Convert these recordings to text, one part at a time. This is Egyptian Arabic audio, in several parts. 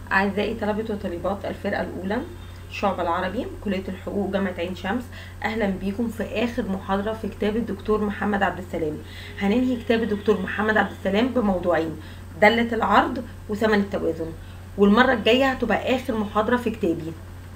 أعزائي طلبة وطالبات الفرقة الأولى شعب العربي كلية الحقوق جامعة عين شمس أهلا بيكم في آخر محاضرة في كتاب الدكتور محمد عبد السلام هننهي كتاب الدكتور محمد عبد السلام بموضوعين دالة العرض وثمن التوازن والمرة الجاية هتبقى آخر محاضرة في كتابي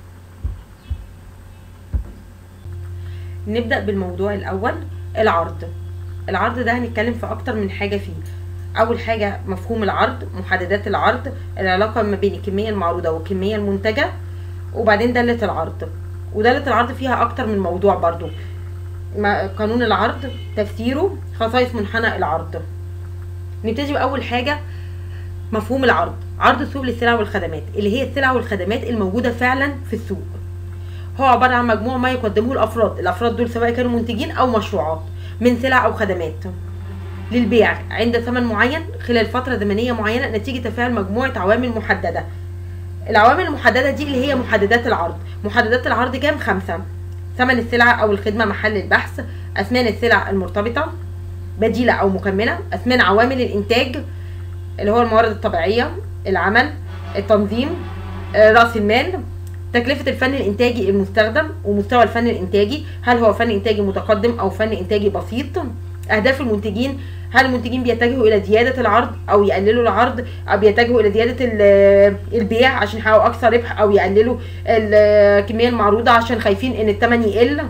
نبدأ بالموضوع الأول العرض العرض ده هنتكلم في أكتر من حاجة فيه اول حاجه مفهوم العرض محددات العرض العلاقه ما بين الكميه المعروضه والكميه المنتجه وبعدين داله العرض وداله العرض فيها اكتر من موضوع برضو ما- قانون العرض تفسيره خصائص منحنى العرض نبتدي باول حاجه مفهوم العرض عرض السوق للسلع والخدمات اللي هي السلع والخدمات الموجوده فعلا في السوق هو عباره عن مجموع ما يقدمه الافراد الافراد دول سواء كانوا منتجين او مشروعات من سلع او خدمات للبيع عند ثمن معين خلال فترة زمنية معينة نتيجة تفاعل مجموعة عوامل محددة العوامل المحددة دي اللي هي محددات العرض محددات العرض كام خمسة ثمن السلعة أو الخدمة محل البحث أثمان السلع المرتبطة بديلة أو مكملة أثمان عوامل الإنتاج اللي هو الموارد الطبيعية العمل التنظيم آه، رأس المال تكلفة الفن الإنتاجي المستخدم ومستوى الفن الإنتاجي هل هو فن إنتاجي متقدم أو فن إنتاجي بسيط أهداف المنتجين هل المنتجين بيتجهوا إلى زيادة العرض أو يقللوا العرض أو بيتجهوا إلى زيادة ال- البيع عشان يحققوا أكثر ربح أو يقللوا الكمية المعروضة عشان خايفين إن الثمن يقل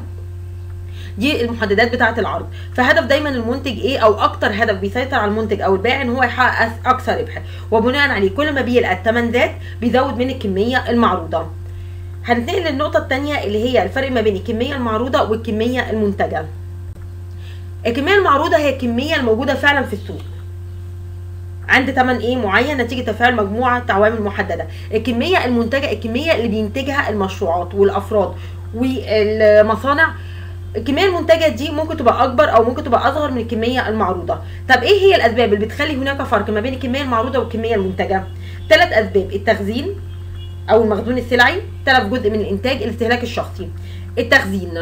دي المحددات بتاعه العرض فهدف دايما المنتج ايه او اكتر هدف بيسيطر على المنتج او البائع ان هو يحقق أس- اكثر ربح وبناء عليه كل ما بيلقى الثمن زاد بيزود من الكميه المعروضه هننتقل للنقطه الثانيه اللي هي الفرق ما بين الكميه المعروضه والكميه المنتجه الكميه المعروضه هي الكميه الموجوده فعلا في السوق عند ثمن ايه معين نتيجه تفاعل مجموعه عوامل محدده الكميه المنتجه الكميه اللي بينتجها المشروعات والافراد والمصانع الكميه المنتجه دي ممكن تبقى اكبر او ممكن تبقى اصغر من الكميه المعروضه طب ايه هي الاسباب اللي بتخلي هناك فرق ما بين الكميه المعروضه والكميه المنتجه ثلاث اسباب التخزين او المخزون السلعي تلف جزء من الانتاج الاستهلاك الشخصي التخزين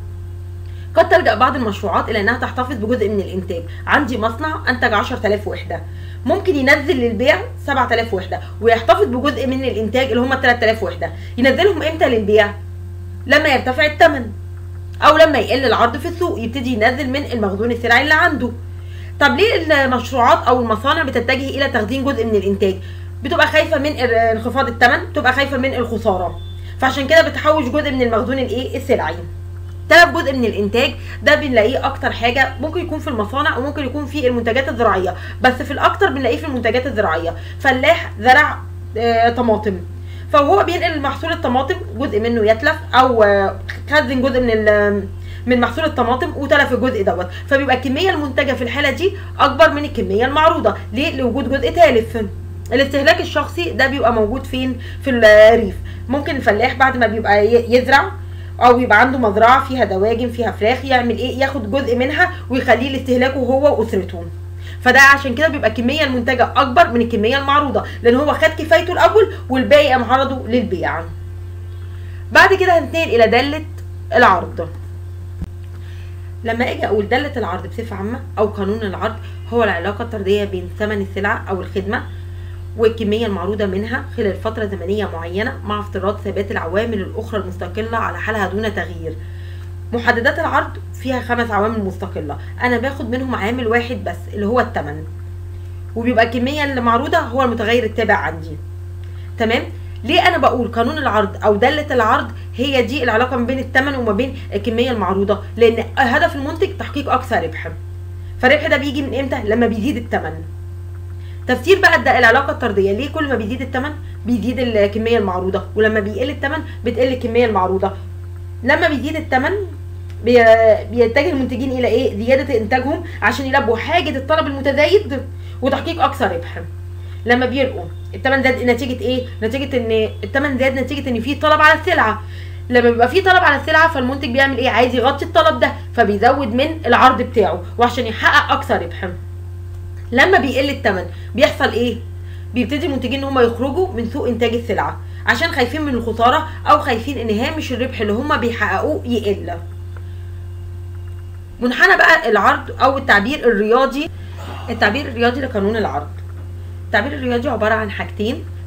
قد تلجأ بعض المشروعات إلى أنها تحتفظ بجزء من الإنتاج عندي مصنع أنتج 10000 وحدة ممكن ينزل للبيع 7000 وحدة ويحتفظ بجزء من الإنتاج اللي هم 3000 وحدة ينزلهم إمتى للبيع لما يرتفع الثمن أو لما يقل العرض في السوق يبتدي ينزل من المخزون السلعي اللي عنده طب ليه المشروعات أو المصانع بتتجه إلى تخزين جزء من الإنتاج بتبقى خايفة من انخفاض الثمن بتبقى خايفة من الخسارة فعشان كده بتحوش جزء من المخزون الايه السلعي تلف جزء من الانتاج ده بنلاقيه اكتر حاجه ممكن يكون في المصانع وممكن يكون في المنتجات الزراعيه بس في الاكتر بنلاقيه في المنتجات الزراعيه فلاح زرع آه طماطم فهو بينقل محصول الطماطم جزء منه يتلف او آه خزن جزء من ال- من محصول الطماطم وتلف الجزء دوت فبيبقى الكميه المنتجه في الحاله دي اكبر من الكميه المعروضه ليه لوجود جزء تالف الاستهلاك الشخصي ده بيبقى موجود فين في الريف ممكن الفلاح بعد ما بيبقى ي- يزرع او يبقى عنده مزرعه فيها دواجن فيها فراخ يعمل ايه ياخد جزء منها ويخليه لاستهلاكه هو واسرته فده عشان كده بيبقى الكميه المنتجه اكبر من الكميه المعروضه لان هو خد كفايته الاول والباقي قام عرضه للبيع بعد كده هنتنقل الى داله العرض لما اجي اقول داله العرض بصفه عامه او قانون العرض هو العلاقه الطرديه بين ثمن السلعه او الخدمه والكمية المعروضة منها خلال فترة زمنية معينة مع افتراض ثبات العوامل الأخرى المستقلة على حالها دون تغيير محددات العرض فيها خمس عوامل مستقلة أنا باخد منهم عامل واحد بس اللي هو الثمن وبيبقى الكمية اللي معروضة هو المتغير التابع عندي تمام ليه انا بقول قانون العرض او داله العرض هي دي العلاقه ما بين الثمن وما بين الكميه المعروضه لان هدف المنتج تحقيق اقصى ربح فالربح ده بيجي من امتى لما بيزيد الثمن تفسير بقى الد- العلاقه الطرديه ليه كل ما بيزيد الثمن بيزيد الكميه المعروضه ولما بيقل الثمن بتقل الكميه المعروضه لما بيزيد الثمن بي- بيتجه المنتجين الى ايه زياده انتاجهم عشان يلبوا حاجه الطلب المتزايد وتحقيق اقصى ربح لما بيلقوا الثمن زاد نتيجه ايه نتيجه ان الثمن زاد نتيجه ان في طلب على السلعه لما بيبقى في طلب على السلعه فالمنتج بيعمل ايه عايز يغطي الطلب ده فبيزود من العرض بتاعه وعشان يحقق اقصى ربح لما بيقل الثمن بيحصل ايه بيبتدي المنتجين ان هم يخرجوا من سوق انتاج السلعه عشان خايفين من الخساره او خايفين ان هامش الربح اللي هم بيحققوه يقل منحنى بقى العرض او التعبير الرياضي التعبير الرياضي لقانون العرض التعبير الرياضي عباره عن حاجتين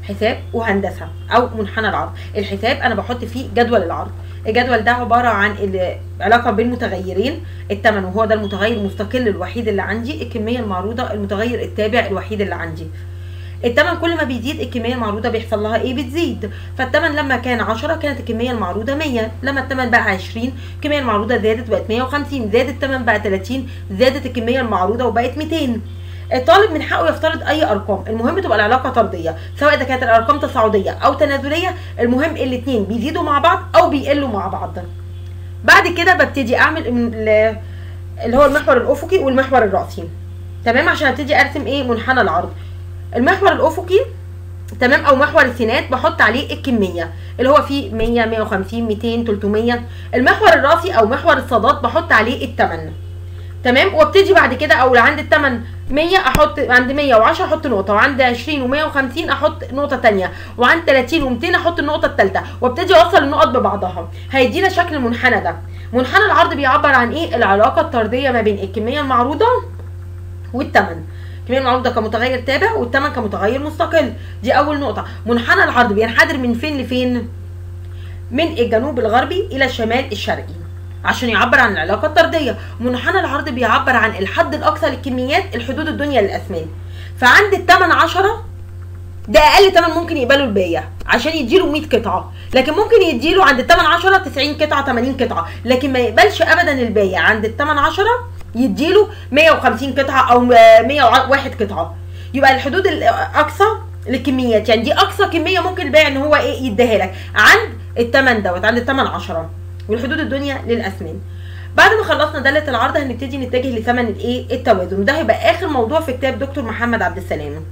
حساب وهندسه او منحنى العرض الحساب انا بحط فيه جدول العرض الجدول ده عباره عن العلاقه بين متغيرين الثمن وهو ده المتغير المستقل الوحيد اللي عندي الكميه المعروضه المتغير التابع الوحيد اللي عندي الثمن كل ما بيزيد الكميه المعروضه بيحصل لها ايه بتزيد فالثمن لما كان 10 كانت الكميه المعروضه 100 لما الثمن بقى 20 الكميه المعروضه زادت بقت 150 زاد الثمن بقى 30 زادت الكميه المعروضه وبقت 200 الطالب من حقه يفترض اي ارقام المهم تبقى العلاقه طرديه سواء اذا كانت الارقام تصاعديه او تنازليه المهم الاثنين بيزيدوا مع بعض او بيقلوا مع بعض بعد كده ببتدي اعمل اللي هو المحور الافقي والمحور الراسي تمام عشان ابتدي ارسم ايه منحنى العرض المحور الافقي تمام او محور السينات بحط عليه الكميه اللي هو فيه 100 150 200 300 المحور الراسي او محور الصادات بحط عليه الثمن تمام وابتدي بعد كده او عند الثمن 100 احط عند 110 احط نقطه وعند 20 و150 احط نقطه ثانيه وعند 30 و200 احط النقطه الثالثه وابتدي اوصل النقط ببعضها هيدينا شكل المنحنى ده منحنى العرض بيعبر عن ايه العلاقه الطرديه ما بين الكميه المعروضه والثمن الكميه المعروضه كمتغير تابع والثمن كمتغير مستقل دي اول نقطه منحنى العرض بينحدر من فين لفين من الجنوب الغربي الى الشمال الشرقي عشان يعبر عن العلاقه الطرديه منحنى العرض بيعبر عن الحد الاقصى للكميات الحدود الدنيا للاثمان فعند الثمن 10 ده اقل ثمن ممكن يقبله البايع عشان يديله 100 قطعه لكن ممكن يديله عند الثمن 10 90 قطعه 80 قطعه لكن ما يقبلش ابدا البايع عند الثمن 10 يديله 150 قطعه او 101 قطعه يبقى الحدود الاقصى للكميات يعني دي اقصى كميه ممكن البائع ان هو ايه يديها لك عند الثمن دوت عند الثمن 10 والحدود الدنيا للاثمان بعد ما خلصنا داله العرض هنبتدي نتجه لثمن الايه التوازن وده هيبقى اخر موضوع في كتاب دكتور محمد عبد السلام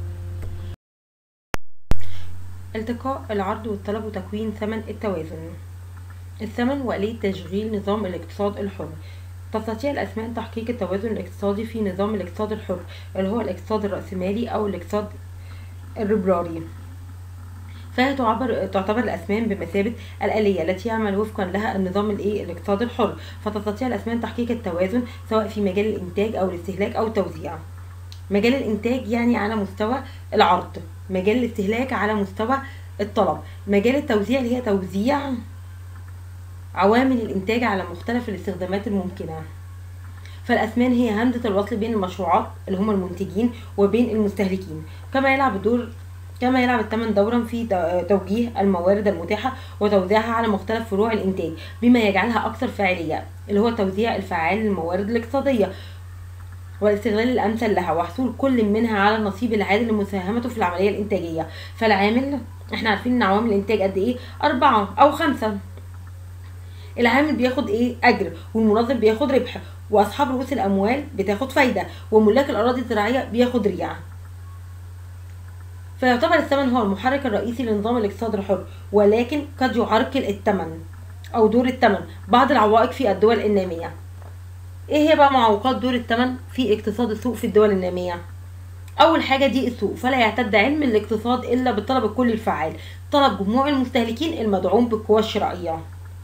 التقاء العرض والطلب وتكوين ثمن التوازن الثمن وآلية تشغيل نظام الاقتصاد الحر تستطيع الأسماء تحقيق التوازن الاقتصادي في نظام الاقتصاد الحر اللي هو الاقتصاد الرأسمالي أو الاقتصاد الربراري فهي تعبر تعتبر الأسمان بمثابة الآلية التي يعمل وفقا لها النظام الإيه الاقتصادي الحر فتستطيع الأسمان تحقيق التوازن سواء في مجال الإنتاج أو الاستهلاك أو التوزيع مجال الإنتاج يعني على مستوى العرض مجال الاستهلاك على مستوى الطلب مجال التوزيع اللي هي توزيع عوامل الإنتاج على مختلف الاستخدامات الممكنة فالأثمان هي همزة الوصل بين المشروعات اللي هم المنتجين وبين المستهلكين كما يلعب دور كما يلعب الثمن دورا في توجيه الموارد المتاحة وتوزيعها على مختلف فروع الإنتاج بما يجعلها أكثر فاعلية اللي هو التوزيع الفعال للموارد الاقتصادية والاستغلال الأمثل لها وحصول كل منها على النصيب العادل لمساهمته في العملية الإنتاجية فالعامل احنا عارفين ان عوامل الانتاج قد ايه أربعة أو خمسة العامل بياخد ايه اجر والمنظم بياخد ربح واصحاب رؤوس الاموال بتاخد فايده وملاك الاراضي الزراعيه بياخد ريع فيعتبر الثمن هو المحرك الرئيسي لنظام الاقتصاد الحر ولكن قد يعرقل الثمن او دور الثمن بعض العوائق في الدول الناميه ايه هي بقى معوقات دور الثمن في اقتصاد السوق في الدول الناميه اول حاجه دي السوق فلا يعتد علم الاقتصاد الا بالطلب الكلي الفعال طلب جموع المستهلكين المدعوم بالقوى الشرائيه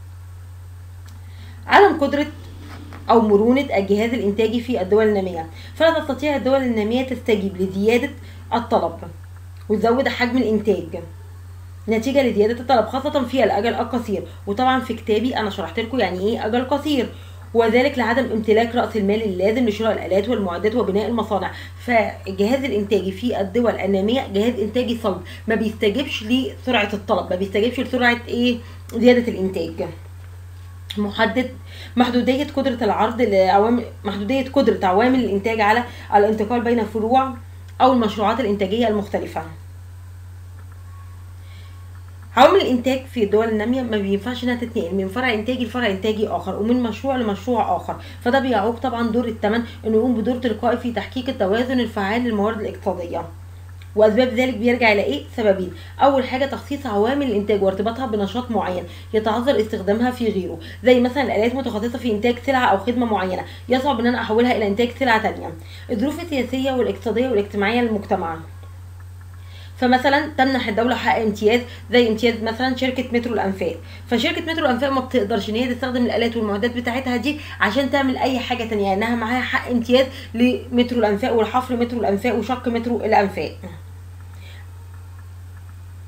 عدم قدرة أو مرونة الجهاز الإنتاجي في الدول النامية فلا تستطيع الدول النامية تستجيب لزيادة الطلب وتزود حجم الإنتاج نتيجة لزيادة الطلب خاصة في الأجل القصير وطبعا في كتابي أنا شرحت لكم يعني إيه أجل قصير وذلك لعدم امتلاك رأس المال اللازم لشراء الآلات والمعدات وبناء المصانع فالجهاز الإنتاجي في الدول النامية جهاز إنتاجي صلب ما بيستجيبش لسرعة الطلب ما بيستجيبش لسرعة إيه زيادة الإنتاج محدد محدودية قدرة العرض لعوامل محدودية قدرة عوامل الإنتاج على الانتقال بين فروع أو المشروعات الإنتاجية المختلفة. عوامل الإنتاج في الدول النامية ما بينفعش إنها تتنقل من فرع إنتاجي لفرع إنتاجي آخر ومن مشروع لمشروع آخر، فده بيعوق طبعا دور الثمن إنه يقوم بدور تلقائي في تحقيق التوازن الفعال للموارد الاقتصادية. واسباب ذلك بيرجع الى ايه سببين اول حاجه تخصيص عوامل الانتاج وارتباطها بنشاط معين يتعذر استخدامها في غيره زي مثلا الالات متخصصه في انتاج سلعه او خدمه معينه يصعب ان انا احولها الى انتاج سلعه تانية الظروف السياسيه والاقتصاديه والاجتماعيه للمجتمع فمثلا تمنح الدولة حق امتياز زي امتياز مثلا شركة مترو الأنفاق فشركة مترو الأنفاق ما بتقدرش إن هي تستخدم الآلات والمعدات بتاعتها دي عشان تعمل أي حاجة تانية لأنها يعني معاها حق امتياز لمترو الأنفاق والحفر مترو الأنفاق وشق مترو الأنفاق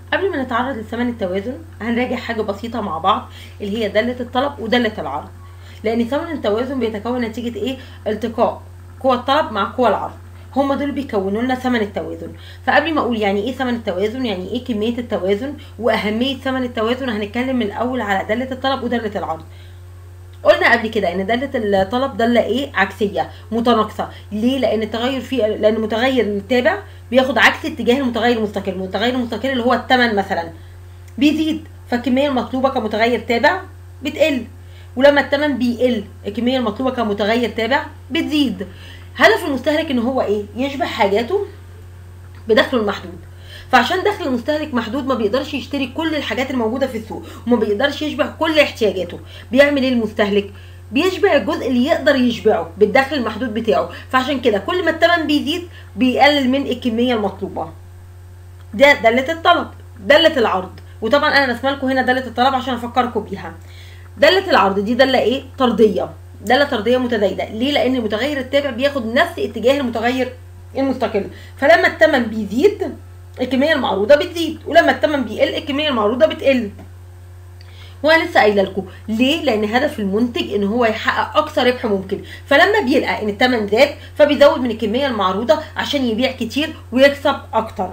قبل ما نتعرض لثمن التوازن هنراجع حاجه بسيطه مع بعض اللي هي داله الطلب وداله العرض لان ثمن التوازن بيتكون نتيجه ايه التقاء قوى الطلب مع قوى العرض هما دول بيكونوا لنا ثمن التوازن فقبل ما اقول يعني ايه ثمن التوازن يعني ايه كميه التوازن واهميه ثمن التوازن هنتكلم من الاول على داله الطلب وداله العرض قلنا قبل كده ان داله الطلب داله ايه عكسيه متناقصه ليه لان التغير فيه لان المتغير التابع بياخد عكس اتجاه المتغير المستقل المتغير المستقل اللي هو الثمن مثلا بيزيد فالكميه المطلوبه كمتغير تابع بتقل ولما الثمن بيقل الكميه المطلوبه كمتغير تابع بتزيد هدف المستهلك ان هو ايه يشبع حاجاته بدخله المحدود فعشان دخل المستهلك محدود ما بيقدرش يشتري كل الحاجات الموجوده في السوق وما بيقدرش يشبع كل احتياجاته بيعمل ايه المستهلك بيشبع الجزء اللي يقدر يشبعه بالدخل المحدود بتاعه فعشان كده كل ما الثمن بيزيد بيقلل من الكميه المطلوبه ده داله الطلب داله العرض وطبعا انا رسمه لكم هنا داله الطلب عشان افكركم بيها داله العرض دي داله ايه طرديه داله طرديه متزايده ليه لان المتغير التابع بياخد نفس اتجاه المتغير المستقل فلما الثمن بيزيد الكميه المعروضه بتزيد ولما الثمن بيقل الكميه المعروضه بتقل وانا لسه قايله لكم ليه لان هدف المنتج ان هو يحقق اقصى ربح ممكن فلما بيلقى ان الثمن زاد فبيزود من الكميه المعروضه عشان يبيع كتير ويكسب اكتر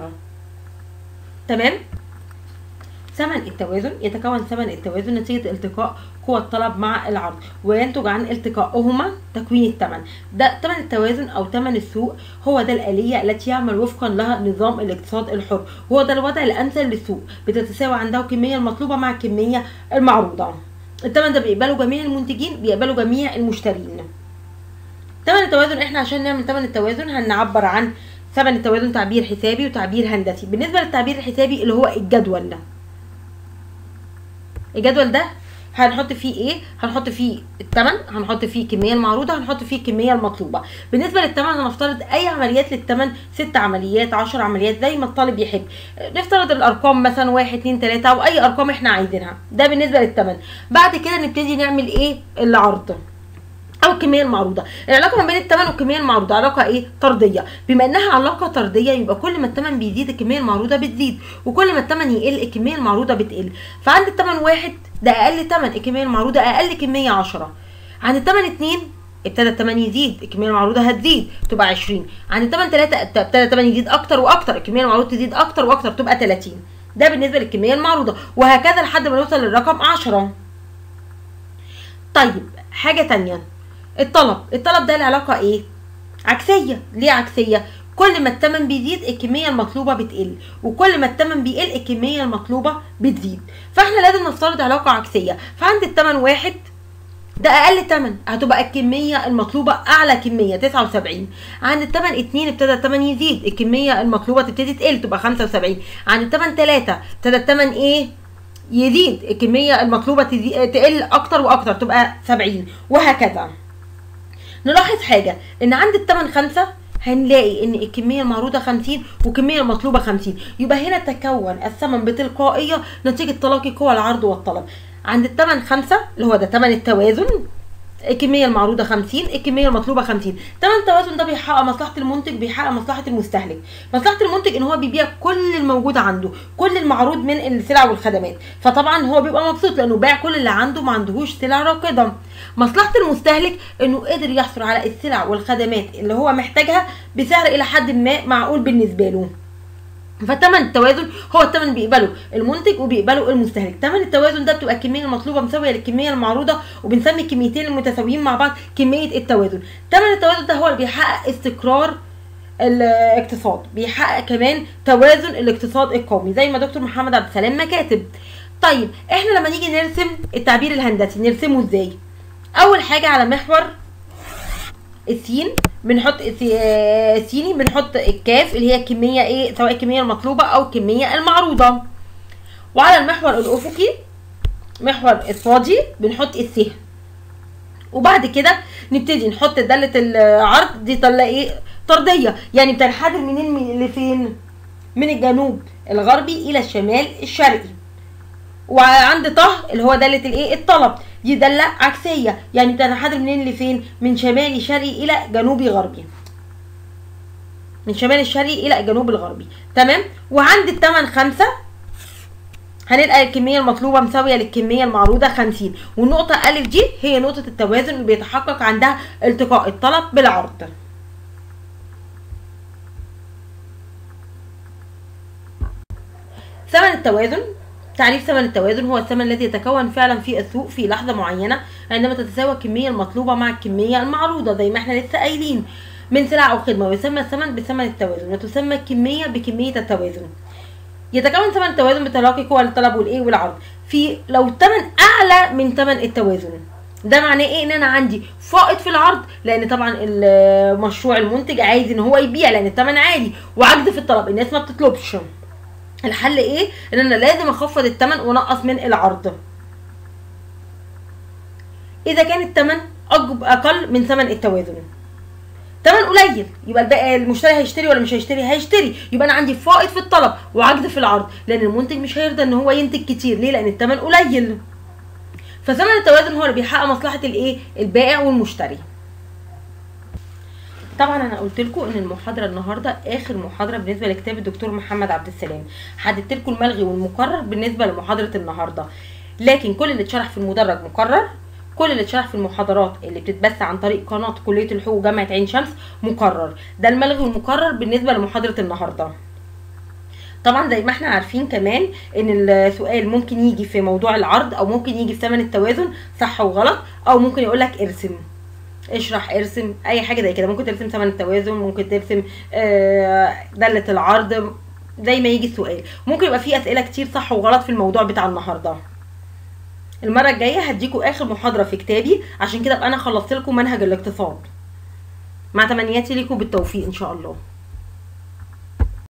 تمام ثمن التوازن يتكون ثمن التوازن نتيجة التقاء قوى الطلب مع العرض وينتج عن التقائهما تكوين الثمن ده ثمن التوازن او ثمن السوق هو ده الآلية التي يعمل وفقا لها نظام الاقتصاد الحر وهو ده الوضع الأمثل للسوق بتتساوي عنده الكمية المطلوبة مع الكمية المعروضة الثمن ده بيقبله جميع المنتجين بيقبله جميع المشترين ثمن التوازن احنا عشان نعمل ثمن التوازن هنعبر عن ثمن التوازن تعبير حسابي وتعبير هندسي بالنسبة للتعبير الحسابي اللي هو الجدول ده الجدول ده هنحط فيه ايه هنحط فيه الثمن هنحط فيه الكميه المعروضه هنحط فيه الكميه المطلوبه بالنسبه للثمن هنفترض اي عمليات للثمن ست عمليات 10 عمليات زي ما الطالب يحب نفترض الارقام مثلا 1 2 3 او اي ارقام احنا عايزينها ده بالنسبه للثمن بعد كده نبتدي نعمل ايه العرض او الكميه المعروضه العلاقه ما بين الثمن والكميه المعروضه علاقه ايه طرديه بما انها علاقه طرديه يبقى كل ما الثمن بيزيد الكميه المعروضه بتزيد وكل ما الثمن يقل الكميه المعروضه بتقل فعند الثمن واحد ده اقل ثمن الكميه المعروضه اقل كميه 10 عند الثمن اتنين ابتدى الثمن يزيد الكميه المعروضه هتزيد تبقى 20 عند الثمن 3 ابتدى الثمن يزيد اكتر واكتر الكميه المعروضه تزيد اكتر واكتر تبقى 30 ده بالنسبه للكميه المعروضه وهكذا لحد ما نوصل للرقم 10 طيب حاجه تانية الطلب الطلب ده العلاقه ايه عكسيه ليه عكسيه كل ما الثمن بيزيد الكميه المطلوبه بتقل وكل ما الثمن بيقل الكميه المطلوبه بتزيد فاحنا لازم نفترض علاقه عكسيه فعند الثمن واحد ده اقل ثمن هتبقى الكميه المطلوبه اعلى كميه 79 عند الثمن 2 ابتدى الثمن يزيد الكميه المطلوبه تبتدي تقل تبقى 75 عند الثمن 3 ابتدى الثمن ايه يزيد الكميه المطلوبه تزي... تقل اكتر واكتر تبقى 70 وهكذا نلاحظ حاجه ان عند الثمن 5 هنلاقي ان الكميه المعروضه 50 والكميه المطلوبه 50 يبقى هنا تكون الثمن بتلقائيه نتيجه تلاقي قوى العرض والطلب عند الثمن 5 اللي هو ده ثمن التوازن الكميه المعروضه 50 الكميه المطلوبه 50 ثمن التوازن ده بيحقق مصلحه المنتج بيحقق مصلحه المستهلك مصلحه المنتج ان هو بيبيع كل الموجود عنده كل المعروض من السلع والخدمات فطبعا هو بيبقى مبسوط لانه باع كل اللي عنده ما عندهوش سلع راكده مصلحه المستهلك انه قدر يحصل على السلع والخدمات اللي هو محتاجها بسعر الى حد ما معقول بالنسبه له فثمن التوازن هو الثمن بيقبله المنتج وبيقبله المستهلك ثمن التوازن ده بتبقى الكميه المطلوبه مساويه للكميه المعروضه وبنسمي الكميتين المتساويين مع بعض كميه التوازن ثمن التوازن ده هو اللي بيحقق استقرار الاقتصاد بيحقق كمان توازن الاقتصاد القومي زي ما دكتور محمد عبد السلام ما كاتب طيب احنا لما نيجي نرسم التعبير الهندسي نرسمه ازاي اول حاجه على محور السين بنحط سيني بنحط الكاف اللي هي الكميه ايه سواء الكميه المطلوبه او الكميه المعروضه وعلى المحور الافقي محور الصادي بنحط الس وبعد كده نبتدي نحط داله العرض دي طلع ايه طرديه يعني بتنحدر منين من لفين من الجنوب الغربي الى الشمال الشرقي وعند طه اللي هو داله الايه الطلب دي داله عكسيه يعني بتنحدر منين لفين من شمالي شرقي الى جنوبي غربي من شمال الشرقي الى الجنوب الغربي تمام وعند الثمن خمسة هنلقى الكمية المطلوبة مساوية للكمية المعروضة 50 والنقطة ألف دي هي نقطة التوازن اللي بيتحقق عندها التقاء الطلب بالعرض ثمن التوازن تعريف ثمن التوازن هو الثمن الذي يتكون فعلا في السوق في لحظة معينة عندما تتساوى الكمية المطلوبة مع الكمية المعروضة زي ما احنا لسه قايلين من سلع أو خدمة ويسمى الثمن بثمن التوازن وتسمى الكمية بكمية التوازن يتكون ثمن التوازن بتلاقي قوى الطلب والايه والعرض في لو الثمن اعلى من ثمن التوازن ده معناه ايه ان انا عندي فائض في العرض لان طبعا المشروع المنتج عايز ان هو يبيع لان الثمن عالي وعجز في الطلب الناس ما بتطلبش الحل ايه ان انا لازم اخفض الثمن وانقص من العرض اذا كان الثمن اقل من ثمن التوازن ثمن قليل يبقى الباقي المشتري هيشتري ولا مش هيشتري هيشتري يبقى انا عندي فائض في الطلب وعجز في العرض لان المنتج مش هيرضى ان هو ينتج كتير ليه لان الثمن قليل فثمن التوازن هو اللي بيحقق مصلحه الايه البائع والمشتري طبعا انا قلت لكم ان المحاضره النهارده اخر محاضره بالنسبه لكتاب الدكتور محمد عبد السلام حددت لكم الملغي والمقرر بالنسبه لمحاضره النهارده لكن كل اللي اتشرح في المدرج مقرر كل اللي اتشرح في المحاضرات اللي بتتبث عن طريق قناه كليه الحقوق جامعه عين شمس مقرر ده الملغي والمقرر بالنسبه لمحاضره النهارده طبعا زي ما احنا عارفين كمان ان السؤال ممكن يجي في موضوع العرض او ممكن يجي في ثمن التوازن صح وغلط او ممكن يقول لك ارسم اشرح ارسم اي حاجه زي كده ممكن ترسم ثمن التوازن ممكن ترسم داله العرض زي ما يجي السؤال ممكن يبقى فيه اسئله كتير صح وغلط في الموضوع بتاع النهارده المره الجايه هديكوا اخر محاضره في كتابي عشان كده ابقى انا خلصت لكم منهج الاقتصاد مع تمنياتي ليكم بالتوفيق ان شاء الله